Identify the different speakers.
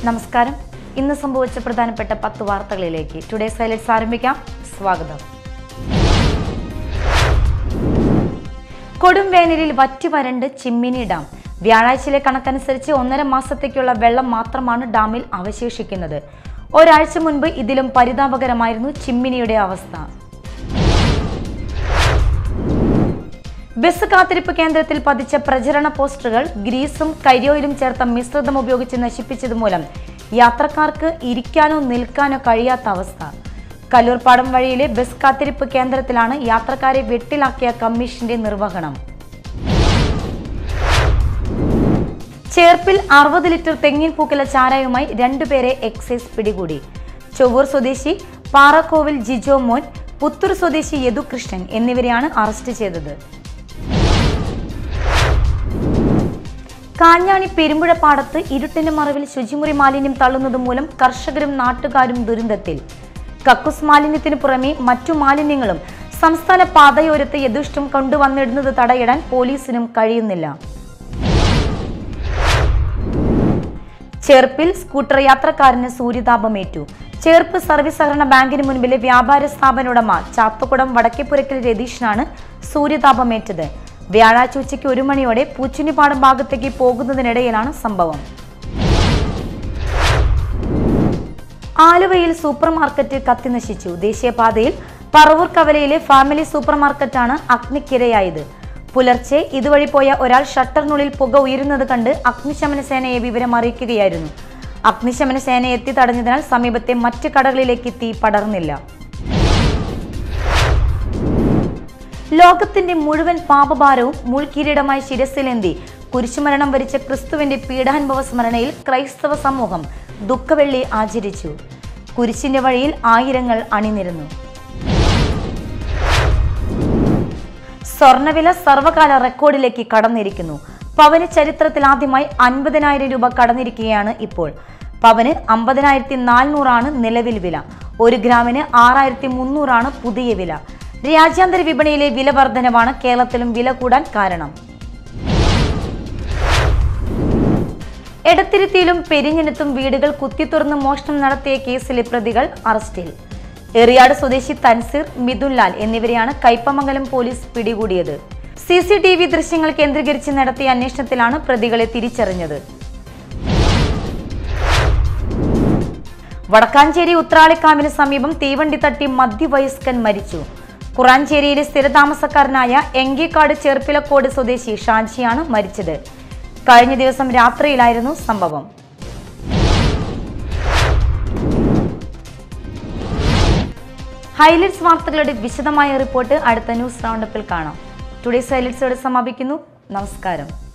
Speaker 1: നമസ്കാരം ഇന്ന് സംഭവിച്ച പ്രധാനപ്പെട്ട പത്ത് വാർത്തകളിലേക്ക് ടുഡേ സൈലറ്റ്സ് ആരംഭിക്കാം സ്വാഗതം കൊടും വേനലിൽ വറ്റിവരണ്ട് ചിമ്മിനി ഡാം വ്യാഴാഴ്ചയിലെ കണക്കനുസരിച്ച് ഒന്നര മാസത്തേക്കുള്ള വെള്ളം മാത്രമാണ് ഡാമിൽ അവശേഷിക്കുന്നത് ഒരാഴ്ച മുൻപ് ഇതിലും പരിതാപകരമായിരുന്നു ചിമ്മിനിയുടെ അവസ്ഥ ബസ് കാത്തിരിപ്പ് കേന്ദ്രത്തിൽ പതിച്ച പ്രചരണ പോസ്റ്ററുകൾ ഗ്രീസും കരിയോയിലും ചേർത്ത മിശ്രിതം ഉപയോഗിച്ച് നശിപ്പിച്ചത് മൂലം യാത്രക്കാർക്ക് ഇരിക്കാനോ നിൽക്കാനോ കഴിയാത്ത അവസ്ഥ കല്ലൂർപ്പാടം വഴിയിലെ ബസ് കാത്തിരിപ്പ് കേന്ദ്രത്തിലാണ് യാത്രക്കാരെ വെട്ടിലാക്കിയ കമ്മീഷന്റെ നിർവഹണം ചേർപ്പിൽ അറുപത് ലിറ്റർ തെങ്ങിൻ പൂക്കല ചാരായുമായി രണ്ടുപേരെ എക്സൈസ് പിടികൂടി ചൊവ്വൂർ സ്വദേശി പാറക്കോവിൽ ജിജോ മോൻ പുത്തൂർ സ്വദേശി യദുകൃഷ്ണൻ എന്നിവരെയാണ് അറസ്റ്റ് ചെയ്തത് കാഞ്ഞാണി പെരുമ്പുഴ പാടത്ത് ഇരുട്ടിന്റെ മറവിൽ ശുചിമുറി മാലിന്യം തള്ളുന്നത് മൂലം കർഷകരും നാട്ടുകാരും ദുരന്തത്തിൽ കക്കുസ് മാലിന്യത്തിന് പുറമെ മറ്റു മാലിന്യങ്ങളും സംസ്ഥാന പാതയോരത്ത് യഥുഷ്ടം കൊണ്ടുവന്നിടുന്നത് തടയിടാൻ പോലീസിനും കഴിയുന്നില്ല ചേർപ്പിൽ സ്കൂട്ടർ യാത്രക്കാരന് സൂര്യതാപമേറ്റു ചേർപ്പ് സർവീസ് സഹകരണ ബാങ്കിന് മുൻപിലെ വ്യാപാര സ്ഥാപന ഉടമ ചാത്തുകുടം വടക്കേപ്പുരക്കൽ രതീഷിനാണ് സൂര്യതാപമേറ്റത് വ്യാഴാഴ്ച ഉച്ചയ്ക്ക് ഒരു മണിയോടെ പൂച്ചുനിപ്പാടം ഭാഗത്തേക്ക് പോകുന്നതിനിടയിലാണ് സംഭവം ആലുവയിൽ സൂപ്പർ മാർക്കറ്റ് കത്തിനശിച്ചു ദേശീയപാതയിൽ പറവൂർ കവലയിലെ ഫാമിലി സൂപ്പർ മാർക്കറ്റാണ് അഗ്നിക്കിരയായത് പുലർച്ചെ ഇതുവഴി പോയ ഒരാൾ ഷട്ടറിനുള്ളിൽ പുക ഉയരുന്നത് കണ്ട് അഗ്നിശമന സേനയെ വിവരം അറിയിക്കുകയായിരുന്നു അഗ്നിശമന സേന എത്തി തടഞ്ഞതിനാൽ സമീപത്തെ മറ്റ് കടകളിലേക്ക് തീ പടർന്നില്ല ലോകത്തിന്റെ മുഴുവൻ പാപഭാരവും മുൾക്കിരീടമായി ശിരസിലേന്തി കുരിശുമരണം വരിച്ച ക്രിസ്തുവിന്റെ പീഡാനുഭവ സ്മരണയിൽ ക്രൈസ്തവ സമൂഹം ദുഃഖവെള്ളി ആചരിച്ചു കുരിശിന്റെ വഴിയിൽ ആയിരങ്ങൾ അണിനിരന്നു സ്വർണവില സർവകാല റെക്കോർഡിലേക്ക് കടന്നിരിക്കുന്നു പവന് ചരിത്രത്തിൽ ആദ്യമായി അൻപതിനായിരം രൂപ കടന്നിരിക്കുകയാണ് ഇപ്പോൾ പവന് അമ്പതിനായിരത്തി നാനൂറാണ് നിലവിൽ വില ഒരു ഗ്രാമിന് ആറായിരത്തി മുന്നൂറാണ് പുതിയ വില രാജ്യാന്തര വിപണിയിലെ വില വർധനവാണ് കേരളത്തിലും വില കൂടാൻ കാരണം എടത്തിരുത്തിയിലും പെരിഞ്ഞനത്തും വീടുകൾ കുത്തിത്തുറന്ന് മോഷണം നടത്തിയ കേസിലെ പ്രതികൾ അറസ്റ്റിൽ എറിയാട് സ്വദേശി തൻസീർ മിഥുൻലാൽ എന്നിവരെയാണ് കയ്പമംഗലം പോലീസ് പിടികൂടിയത് സി സി ടി വി ദൃശ്യങ്ങൾ കേന്ദ്രീകരിച്ച് നടത്തിയ അന്വേഷണത്തിലാണ് പ്രതികളെ തിരിച്ചറിഞ്ഞത് വടക്കാഞ്ചേരി ഉത്രാളിക്കാവിന് സമീപം തീവണ്ടി തട്ടി മധ്യവയസ്കൻ മരിച്ചു കുറാഞ്ചേരിയിലെ സ്ഥിരതാമസക്കാരനായ എങ്കിക്കാട് ചെർപ്പിലക്കോട് സ്വദേശി ഷാജിയാണ് മരിച്ചത് കഴിഞ്ഞ ദിവസം രാത്രിയിലായിരുന്നു സംഭവം ഹൈലൈറ്റ്സ് വാർത്തകളുടെ വിശദമായ റിപ്പോർട്ട് അടുത്ത ന്യൂസ് റൗണ്ടപ്പിൽ കാണാം ടുഡേസ് ഹൈലൈറ്റ്സോടെ സമാപിക്കുന്നു നമസ്കാരം